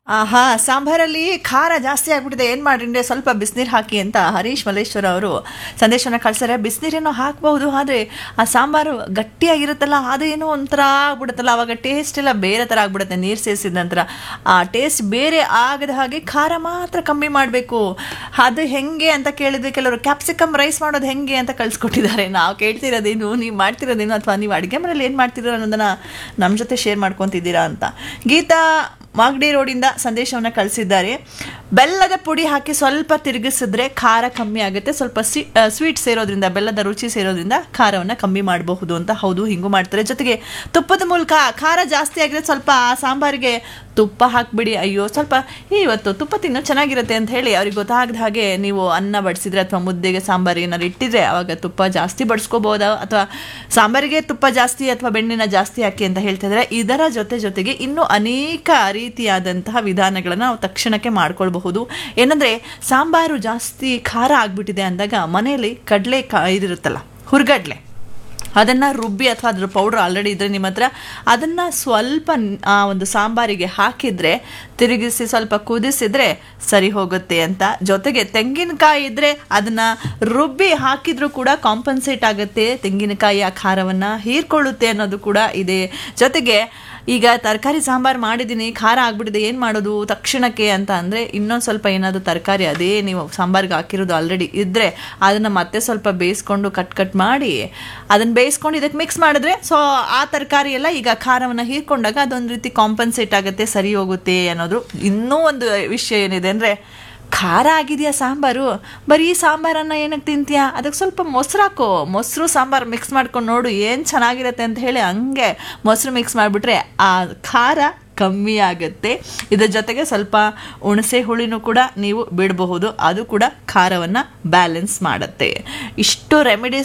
ಆಹಾ ಸಾಂಬಾರಲ್ಲಿ ಖಾರ ಜಾಸ್ತಿ ಆಗ್ಬಿಟ್ಟಿದೆ ಏನು ಮಾಡ್ರಿ ಸ್ವಲ್ಪ ಬಿಸಿನೀರು ಹಾಕಿ ಅಂತ ಹರೀಶ್ ಮಲ್ಲೇಶ್ವರ ಅವರು ಸಂದೇಶನ ಕಳ್ಸಾರೆ ಬಿಸಿನೀರೇನೋ ಹಾಕ್ಬಹುದು ಆದರೆ ಆ ಸಾಂಬಾರು ಗಟ್ಟಿಯಾಗಿರುತ್ತಲ್ಲ ಅದೇನೋ ಒಂಥರ ಆಗ್ಬಿಡುತ್ತಲ್ಲ ಅವಾಗ ಟೇಸ್ಟ್ ಎಲ್ಲ ಬೇರೆ ಥರ ಆಗ್ಬಿಡುತ್ತೆ ನೀರು ಸೇರಿಸಿದ ನಂತರ ಆ ಟೇಸ್ಟ್ ಬೇರೆ ಆಗದ ಹಾಗೆ ಖಾರ ಮಾತ್ರ ಕಮ್ಮಿ ಮಾಡಬೇಕು ಅದು ಹೆಂಗೆ ಅಂತ ಕೇಳಿದ್ರೆ ಕೆಲವರು ಕ್ಯಾಪ್ಸಿಕಮ್ ರೈಸ್ ಮಾಡೋದು ಹೆಂಗೆ ಅಂತ ಕಳಿಸ್ಕೊಟ್ಟಿದ್ದಾರೆ ನಾವು ಕೇಳ್ತಿರೋದೇನು ನೀವು ಮಾಡ್ತಿರೋದೇನು ಅಥವಾ ನೀವು ಅಡುಗೆ ಮನೇಲಿ ಏನು ಮಾಡ್ತಿರೋ ಅನ್ನೋದನ್ನು ನಮ್ಮ ಜೊತೆ ಶೇರ್ ಮಾಡ್ಕೊತಿದ್ದೀರಾ ಅಂತ ಗೀತಾ ಮಾಗಡಿ ರೋಡಿಂದ ಸಂದೇಶವನ್ನು ಕಳಿಸಿದ್ದಾರೆ ಬೆಲ್ಲದ ಪುಡಿ ಹಾಕಿ ಸ್ವಲ್ಪ ತಿರುಗಿಸಿದ್ರೆ ಖಾರ ಕಮ್ಮಿ ಆಗುತ್ತೆ ಸ್ವಲ್ಪ ಸ್ವೀಟ್ ಸೇರೋದ್ರಿಂದ ಬೆಲ್ಲದ ರುಚಿ ಸೇರೋದ್ರಿಂದ ಖಾರವನ್ನು ಕಮ್ಮಿ ಮಾಡಬಹುದು ಅಂತ ಹೌದು ಹಿಂಗೂ ಮಾಡ್ತಾರೆ ಜೊತೆಗೆ ತುಪ್ಪದ ಮೂಲಕ ಖಾರ ಜಾಸ್ತಿ ಆಗಿದ್ರೆ ಸ್ವಲ್ಪ ಆ ಸಾಂಬಾರಿಗೆ ತುಪ್ಪ ಹಾಕ್ಬಿಡಿ ಅಯ್ಯೋ ಸ್ವಲ್ಪ ಏ ಇವತ್ತು ತುಪ್ಪ ತಿನ್ನೋ ಚೆನ್ನಾಗಿರುತ್ತೆ ಅಂತ ಹೇಳಿ ಅವ್ರಿಗೆ ಗೊತ್ತಾಗದ ಹಾಗೆ ನೀವು ಅನ್ನ ಬಡಿಸಿದ್ರೆ ಅಥವಾ ಮುದ್ದೆಗೆ ಸಾಂಬಾರು ಏನಾರು ಇಟ್ಟಿದ್ರೆ ಅವಾಗ ತುಪ್ಪ ಜಾಸ್ತಿ ಬಡಿಸ್ಕೋಬೋದಾ ಅಥವಾ ಸಾಂಬಾರಿಗೆ ತುಪ್ಪ ಜಾಸ್ತಿ ಅಥವಾ ಬೆಣ್ಣೆನ ಜಾಸ್ತಿ ಹಾಕಿ ಅಂತ ಹೇಳ್ತಿದ್ರೆ ಇದರ ಜೊತೆ ಜೊತೆಗೆ ಇನ್ನೂ ಅನೇಕ ರೀತಿಯಾದಂತಹ ವಿಧಾನಗಳನ್ನು ನಾವು ತಕ್ಷಣಕ್ಕೆ ಮಾಡ್ಕೊಳ್ಬಹುದು ಏನಂದ್ರೆ ಸಾಂಬಾರು ಜಾಸ್ತಿ ಖಾರ ಆಗ್ಬಿಟ್ಟಿದೆ ಅಂದಾಗ ಮನೆಯಲ್ಲಿ ಕಡಲೆ ಕಾ ಇದಿರುತ್ತಲ್ಲ ಹುರ್ಗಡ್ಲೆ ಅದನ್ನು ರುಬ್ಬಿ ಅಥವಾ ಅದ್ರ ಪೌಡ್ರ್ ಆಲ್ರೆಡಿ ಇದ್ದರೆ ನಿಮ್ಮ ಹತ್ರ ಅದನ್ನು ಸ್ವಲ್ಪ ಆ ಒಂದು ಸಾಂಬಾರಿಗೆ ಹಾಕಿದರೆ ತಿರುಗಿಸಿ ಸ್ವಲ್ಪ ಕುದಿಸಿದ್ರೆ ಸರಿ ಹೋಗುತ್ತೆ ಅಂತ ಜೊತೆಗೆ ತೆಂಗಿನಕಾಯಿ ಇದ್ದರೆ ಅದನ್ನು ರುಬ್ಬಿ ಹಾಕಿದರೂ ಕೂಡ ಕಾಂಪನ್ಸೇಟ್ ಆಗುತ್ತೆ ತೆಂಗಿನಕಾಯಿಯ ಖಾರವನ್ನು ಹೀರ್ಕೊಳ್ಳುತ್ತೆ ಅನ್ನೋದು ಕೂಡ ಇದೆ ಜೊತೆಗೆ ಈಗ ತರಕಾರಿ ಸಾಂಬಾರು ಮಾಡಿದ್ದೀನಿ ಖಾರ ಆಗ್ಬಿಟ್ಟಿದೆ ಏನು ಮಾಡೋದು ತಕ್ಷಣಕ್ಕೆ ಅಂತ ಅಂದರೆ ಇನ್ನೊಂದು ಸ್ವಲ್ಪ ಏನಾದರೂ ತರಕಾರಿ ಅದೇ ನೀವು ಸಾಂಬಾರಿಗೆ ಹಾಕಿರೋದು ಆಲ್ರೆಡಿ ಇದ್ದರೆ ಅದನ್ನು ಮತ್ತೆ ಸ್ವಲ್ಪ ಬೇಯಿಸ್ಕೊಂಡು ಕಟ್ ಕಟ್ ಮಾಡಿ ಅದನ್ನು ಬೇಯಿಸ್ಕೊಂಡು ಇದಕ್ಕೆ ಮಿಕ್ಸ್ ಮಾಡಿದ್ರೆ ಸೊ ಆ ತರಕಾರಿ ಎಲ್ಲ ಈಗ ಖಾರವನ್ನು ಹೀರ್ಕೊಂಡಾಗ ಅದೊಂದು ರೀತಿ ಕಾಂಪನ್ಸೇಟ್ ಆಗುತ್ತೆ ಸರಿ ಹೋಗುತ್ತೆ ಅನ್ನೋದು ಇನ್ನೂ ಒಂದು ವಿಷಯ ಏನಿದೆ ಅಂದರೆ ಖಾರ ಆಗಿದೆಯಾ ಸಾಂಬಾರು ಬರೀ ಸಾಂಬಾರನ್ನು ಏನಕ್ಕೆ ತಿಂತೀಯಾ ಅದಕ್ಕೆ ಸ್ವಲ್ಪ ಮೊಸರು ಹಾಕೋ ಮೊಸರು ಸಾಂಬಾರು ಮಿಕ್ಸ್ ಮಾಡ್ಕೊಂಡು ನೋಡು ಏನು ಚೆನ್ನಾಗಿರುತ್ತೆ ಅಂತ ಹೇಳಿ ಹಂಗೆ ಮೊಸರು ಮಿಕ್ಸ್ ಮಾಡಿಬಿಟ್ರೆ ಆ ಖಾರ ಕಮ್ಮಿ ಆಗುತ್ತೆ ಇದರ ಜೊತೆಗೆ ಸ್ವಲ್ಪ ಹುಣಸೆ ಹುಳಿನೂ ಕೂಡ ನೀವು ಬಿಡಬಹುದು ಅದು ಕೂಡ ಖಾರವನ್ನು ಬ್ಯಾಲೆನ್ಸ್ ಮಾಡುತ್ತೆ ಇಷ್ಟು ರೆಮಿಡೀಸ್